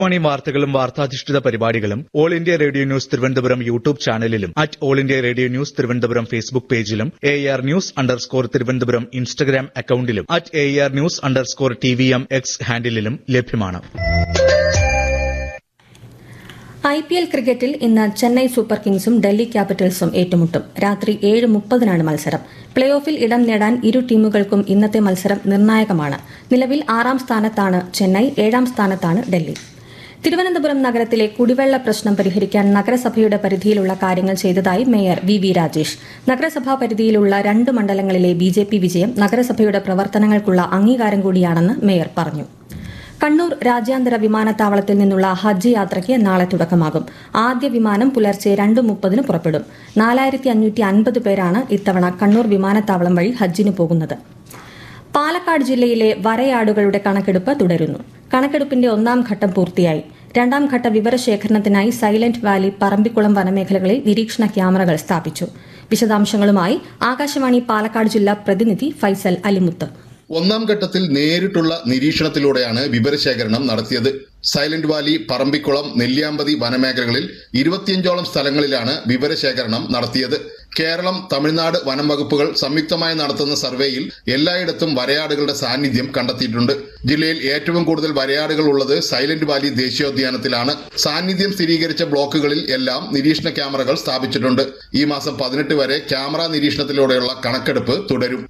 മണി വാർത്തകളും വാർത്താധിഷ്ഠിത പരിപാടികളും All India Radio News Thiruvananthapuram YouTube ചാനലിലും at All India Radio News Thiruvananthapuram Facebook പേജിലും A R news underscore Thiruvananthapuram Instagram അക്കൌണ്ടിലും at A R news underscore T V M X ഹാൻഡിലും ലഭ്യമാണ് I P L ക്രിക്കറ്റിൽ ഇന്ന് ചെന്നൈ സൂപ്പർ കിങ്സും ഡൽഹി ക്യാപിറ്റൽസും ഏറ്റുമുട്ടും രാത്രി ഏഴ് മുപ്പതിനാണ് മത്സരം പ്ലേ ഓഫിൽ ഇടം നേടാൻ ഇരു ടീമുകൾക്കും ഇന്നത്തെ മത്സരം നിർണായകമാണ് നിലവിൽ ആറാം സ്ഥാനത്താണ് ചെന്നൈ ഏഴാം സ്ഥാനത്താണ് ഡൽഹി തിരുവനന്തപുരം നഗരത്തിലെ കുടിവെള്ള പ്രശ്നം പരിഹരിക്കാൻ നഗരസഭയുടെ പരിധിയിലുള്ള കാര്യങ്ങൾ ചെയ്തതായി മേയർ വി വി രാജേഷ് നഗരസഭാ പരിധിയിലുള്ള രണ്ട് മണ്ഡലങ്ങളിലെ ബി ജെ പി വിജയം നഗരസഭയുടെ പ്രവർത്തനങ്ങൾക്കുള്ള അംഗീകാരം കൂടിയാണെന്ന് മേയർ പറഞ്ഞു കണ്ണൂർ രാജ്യാന്തര വിമാനത്താവളത്തിൽ നിന്നുള്ള ഹജ്ജ് യാത്രയ്ക്ക് നാളെ തുടക്കമാകും ആദ്യ വിമാനം പുലർച്ചെ രണ്ട് മുപ്പതിന് പുറപ്പെടും നാലായിരത്തി അഞ്ഞൂറ്റി അൻപത് പേരാണ് ഇത്തവണ കണ്ണൂർ വിമാനത്താവളം വഴി ഹജ്ജിന് പോകുന്നത് പാലക്കാട് ജില്ലയിലെ വരയാടുകളുടെ കണക്കെടുപ്പ് തുടരുന്നു കണക്കെടുപ്പിന്റെ ഒന്നാം ഘട്ടം പൂർത്തിയായി രണ്ടാം ഘട്ട വിവരശേഖരണത്തിനായി സൈലന്റ് വാലി പറമ്പിക്കുളം വനമേഖലകളിൽ നിരീക്ഷണ ക്യാമറകൾ സ്ഥാപിച്ചു വിശദാംശങ്ങളുമായി ആകാശവാണി പാലക്കാട് ജില്ലാ പ്രതിനിധി ഫൈസൽ അലിമുത്ത് ഒന്നാം ഘട്ടത്തിൽ നേരിട്ടുള്ള നിരീക്ഷണത്തിലൂടെയാണ് വിവരശേഖരണം നടത്തിയത് സൈലന്റ് വാലി പറമ്പിക്കുളം നെല്ലിയാമ്പതി വനമേഖലകളിൽ ഇരുപത്തിയഞ്ചോളം സ്ഥലങ്ങളിലാണ് വിവരശേഖരണം നടത്തിയത് കേരളം തമിഴ്നാട് വനം വകുപ്പുകൾ സംയുക്തമായി നടത്തുന്ന സർവേയിൽ എല്ലായിടത്തും വരയാടുകളുടെ സാന്നിധ്യം കണ്ടെത്തിയിട്ടുണ്ട് ജില്ലയിൽ ഏറ്റവും കൂടുതൽ വരയാടുകൾ ഉള്ളത് സൈലന്റ് വാലി ദേശീയോദ്യാനത്തിലാണ് സാന്നിധ്യം സ്ഥിരീകരിച്ച ബ്ലോക്കുകളിൽ എല്ലാം നിരീക്ഷണ ക്യാമറകൾ സ്ഥാപിച്ചിട്ടുണ്ട് ഈ മാസം പതിനെട്ട് വരെ ക്യാമറ നിരീക്ഷണത്തിലൂടെയുള്ള കണക്കെടുപ്പ് തുടരും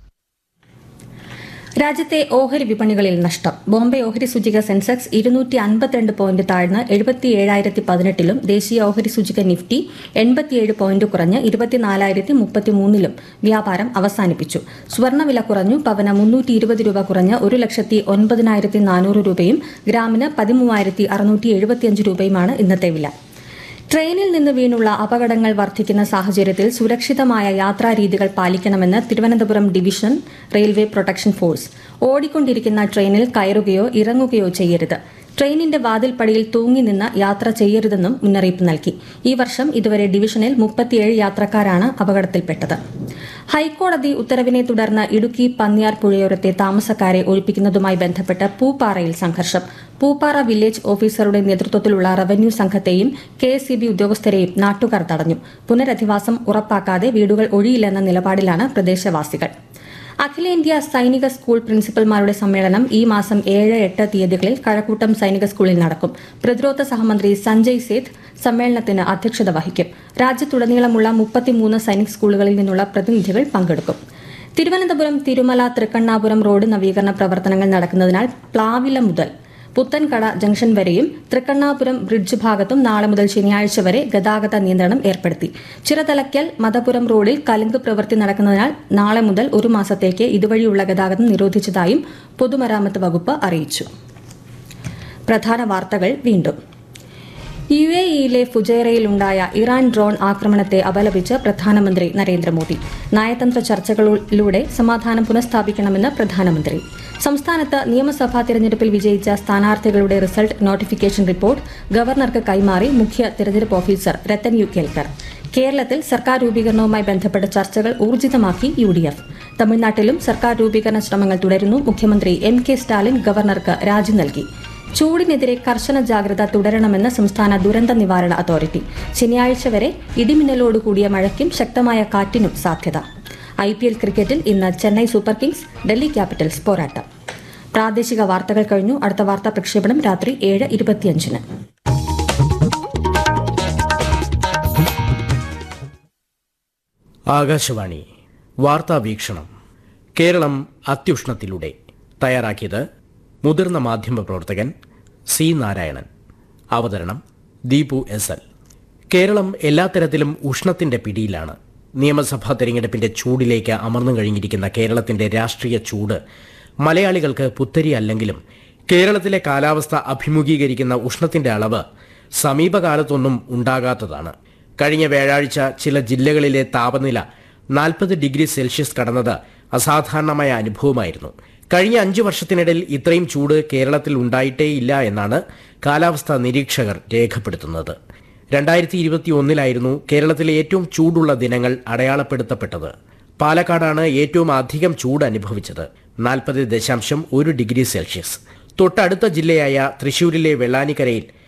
രാജ്യത്തെ ഓഹരി വിപണികളിൽ നഷ്ടം ബോംബെ ഓഹരി സൂചിക സെൻസെക്സ് ഇരുന്നൂറ്റി അൻപത്തിരണ്ട് പോയിന്റ് താഴ്ന്ന് എഴുപത്തിയേഴായിരത്തി പതിനെട്ടിലും ദേശീയ ഓഹരി സൂചിക നിഫ്റ്റി എൺപത്തിയേഴ് പോയിന്റ് കുറഞ്ഞ് ഇരുപത്തിനാലായിരത്തി മുപ്പത്തിമൂന്നിലും വ്യാപാരം അവസാനിപ്പിച്ചു സ്വർണ്ണവില കുറഞ്ഞു പവന് മുന്നൂറ്റി ഇരുപത് രൂപ കുറഞ്ഞ് ഒരു ലക്ഷത്തി ഒൻപതിനായിരത്തി നാനൂറ് രൂപയും ഗ്രാമിന് പതിമൂവായിരത്തി അറുന്നൂറ്റി എഴുപത്തിയഞ്ച് രൂപയുമാണ് ഇന്നത്തെ വില ട്രെയിനിൽ നിന്ന് വീണുള്ള അപകടങ്ങൾ വർദ്ധിക്കുന്ന സാഹചര്യത്തിൽ സുരക്ഷിതമായ യാത്രാരീതികൾ പാലിക്കണമെന്ന് Thiruvananthapuram division railway protection force ഓടിക്കൊണ്ടിരിക്കുന്ന ട്രെയിനിൽ കയറുകയോ ഇറങ്ങുകയോ ചെയ്യരുത് ട്രെയിനിന്റെ വാതിൽപ്പടിയിൽ തൂങ്ങി നിന്ന് യാത്ര ചെയ്യരുതെന്നും മുന്നറിയിപ്പ് നൽകി ഈ വർഷം ഇതുവരെ ഡിവിഷനിൽ മുപ്പത്തിയേഴ് യാത്രക്കാരാണ് അപകടത്തിൽപ്പെട്ടത് ഹൈക്കോടതി ഉത്തരവിനെ തുടർന്ന് ഇടുക്കി പന്നിയാർ പുഴയോരത്തെ താമസക്കാരെ ഒഴിപ്പിക്കുന്നതുമായി ബന്ധപ്പെട്ട് പൂപ്പാറയിൽ സംഘർഷം പൂപ്പാറ വില്ലേജ് ഓഫീസറുടെ നേതൃത്വത്തിലുള്ള റവന്യൂ സംഘത്തെയും കെ എസ് ഉദ്യോഗസ്ഥരെയും നാട്ടുകാർ തടഞ്ഞു പുനരധിവാസം ഉറപ്പാക്കാതെ വീടുകൾ ഒഴിയില്ലെന്ന നിലപാടിലാണ് പ്രദേശവാസികൾ അഖിലേന്ത്യാ സൈനിക സ്കൂൾ പ്രിൻസിപ്പൽമാരുടെ സമ്മേളനം ഈ മാസം ഏഴ് എട്ട് തീയതികളിൽ കഴക്കൂട്ടം സൈനിക സ്കൂളിൽ നടക്കും പ്രതിരോധ സഹമന്ത്രി സഞ്ജയ് സേത്ത് സമ്മേളനത്തിന് അധ്യക്ഷത വഹിക്കും രാജ്യത്തുടനീളമുള്ള മുപ്പത്തിമൂന്ന് സൈനിക് സ്കൂളുകളിൽ നിന്നുള്ള പ്രതിനിധികൾ പങ്കെടുക്കും തിരുവനന്തപുരം തിരുമല തൃക്കണ്ണാപുരം റോഡ് നവീകരണ പ്രവർത്തനങ്ങൾ നടക്കുന്നതിനാൽ പ്ലാവില മുതൽ പുത്തൻകട ജംഗ്ഷൻ വരെയും തൃക്കണ്ണാപുരം ബ്രിഡ്ജ് ഭാഗത്തും നാളെ മുതൽ ശനിയാഴ്ച വരെ ഗതാഗത നിയന്ത്രണം ഏർപ്പെടുത്തി ചിറതലയ്ക്കൽ മതപുരം റോഡിൽ കലുങ്ക് പ്രവൃത്തി നടക്കുന്നതിനാൽ നാളെ മുതൽ ഒരു മാസത്തേക്ക് ഇതുവഴിയുള്ള ഗതാഗതം നിരോധിച്ചതായും പൊതുമരാമത്ത് വകുപ്പ് അറിയിച്ചു പ്രധാന വാർത്തകൾ വീണ്ടും യു എ ഇയിലെ ഫുജൈറയിലുണ്ടായ ഇറാൻ ഡ്രോൺ ആക്രമണത്തെ അപലപിച്ച് പ്രധാനമന്ത്രി നരേന്ദ്രമോദി നയതന്ത്ര ചർച്ചകളിലൂടെ സമാധാനം പുനഃസ്ഥാപിക്കണമെന്ന് പ്രധാനമന്ത്രി സംസ്ഥാനത്ത് നിയമസഭാ തിരഞ്ഞെടുപ്പിൽ വിജയിച്ച സ്ഥാനാർത്ഥികളുടെ റിസൾട്ട് നോട്ടിഫിക്കേഷൻ റിപ്പോർട്ട് ഗവർണർക്ക് കൈമാറി മുഖ്യ തിരഞ്ഞെടുപ്പ് ഓഫീസർ രത്തൻ യു കേൽക്കർ കേരളത്തിൽ സർക്കാർ രൂപീകരണവുമായി ബന്ധപ്പെട്ട ചർച്ചകൾ ഊർജിതമാക്കി യു ഡി എഫ് തമിഴ്നാട്ടിലും സർക്കാർ രൂപീകരണ ശ്രമങ്ങൾ തുടരുന്നു മുഖ്യമന്ത്രി എം കെ സ്റ്റാലിൻ ഗവർണർക്ക് രാജി നൽകി ചൂടിനെതിരെ കർശന ജാഗ്രത തുടരണമെന്ന് സംസ്ഥാന ദുരന്ത നിവാരണ അതോറിറ്റി ശനിയാഴ്ച വരെ ഇടിമിന്നലോടുകൂടിയ മഴയ്ക്കും ശക്തമായ കാറ്റിനും സാധ്യത ഐ പി എൽ ക്രിക്കറ്റിൽ ഇന്ന് Chennai Super Kings Delhi Capitals പോരാട്ടം പ്രാദേശിക വാർത്തകൾ കഴിഞ്ഞു അടുത്ത വാർത്താ പ്രക്ഷേപണം രാത്രി ഏഴ് ഇരുപത്തിയഞ്ചിന് ആകാശവാണി വാർത്താ വീക്ഷണം കേരളം അത്യുഷ്ണത്തിലൂടെ തയ്യാറാക്കിയത് മുതിർന്ന മാധ്യമപ്രവർത്തകൻ സി നാരായണൻ അവതരണം ദീപു എസ് എൽ കേരളം എല്ലാ തരത്തിലും ഉഷ്ണത്തിന്റെ പിടിയിലാണ് നിയമസഭാ തെരഞ്ഞെടുപ്പിന്റെ ചൂടിലേക്ക് അമർന്നു കഴിഞ്ഞിരിക്കുന്ന കേരളത്തിന്റെ രാഷ്ട്രീയ ചൂട് മലയാളികൾക്ക് പുത്തരി അല്ലെങ്കിലും കേരളത്തിലെ കാലാവസ്ഥ അഭിമുഖീകരിക്കുന്ന ഉഷ്ണത്തിന്റെ അളവ് സമീപകാലത്തൊന്നും ഉണ്ടാകാത്തതാണ് കഴിഞ്ഞ വ്യാഴാഴ്ച ചില ജില്ലകളിലെ താപനില നാൽപ്പത് ഡിഗ്രി സെൽഷ്യസ് കടന്നത് അസാധാരണമായ അനുഭവമായിരുന്നു കഴിഞ്ഞ അഞ്ചു വർഷത്തിനിടയിൽ ഇത്രയും ചൂട് കേരളത്തിൽ ഉണ്ടായിട്ടേയില്ല എന്നാണ് കാലാവസ്ഥാ നിരീക്ഷകർ രേഖപ്പെടുത്തുന്നത് രണ്ടായിരത്തി ഇരുപത്തി ഒന്നിലായിരുന്നു കേരളത്തിലെ ഏറ്റവും ചൂടുള്ള ദിനങ്ങൾ അടയാളപ്പെടുത്തപ്പെട്ടത് പാലക്കാടാണ് ഏറ്റവും അധികം ചൂട് അനുഭവിച്ചത് നാൽപ്പത് ദശാംശം ഒരു ഡിഗ്രി സെൽഷ്യസ് തൊട്ടടുത്ത ജില്ലയായ തൃശൂരിലെ വെള്ളാനിക്കരയിൽ